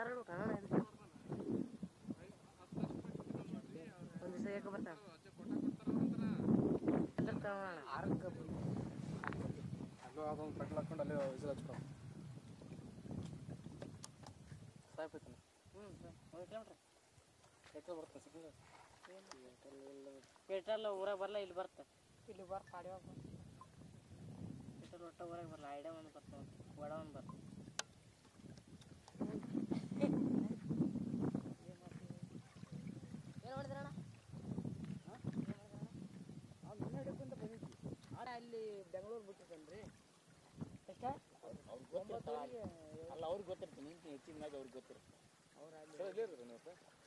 ಯಾರು ಕಾಣೋಣ ಒಂದು ದಿವಸ ಯಾಕೆ ಬರ್ತಾನೆ ಆರಕ್ಕೆ ಅಲ್ಲೋ ಅದೊಂದು ಪೆಟ್ರೋಲ್ ಹಾಕೊಂಡು ಅಲ್ಲೇ ವಿಸಿಲ್ ಹಚ್ಕೊ ಸಾಯ್ತಾನೆ ಹ್ಞೂ ಒಂದು ಕಿಲೋಮೀಟ್ರ್ ಪೆಟ್ರೋಲ್ ಬರ್ತಾನೆ ಸಿಕ್ಕಿಲ್ಲ ಪೆಟ್ರೋಲ್ ಊರಾಗ ಬರಲ್ಲ ಇಲ್ಲಿ ಬರ್ತ ಇಲ್ಲಿ ಬರ್ತ ಆಡಿ ಪೆಟ್ರೋಲ್ ಒಟ್ಟ ಊರಾಗ ಬರಲ್ಲ ಐಡಿಯಾ ಒಂದು ಬರ್ತಾವ ವಡ ಒಂದು ಬರ್ತ ಏನು ಮಾಡಿದ್ರಣ್ಣ ಅಲ್ಲಿ ಬೆಂಗಳೂರು ಬಿಟ್ಟಿದ್ದೇನೆ ರೀ ಎಷ್ಟ ಅಲ್ಲ ಅವ್ರಿಗೆ ಗೊತ್ತಿರ್ತೀನಿ ಹೆಚ್ಚಿನ ಮ್ಯಾಗ ಅವ್ರಿಗೆ ಗೊತ್ತಿರುತ್ತೆ ಅವ್ರ ಸರ್ ಎಲ್ಲಿ ಇರೋದು ನೀವು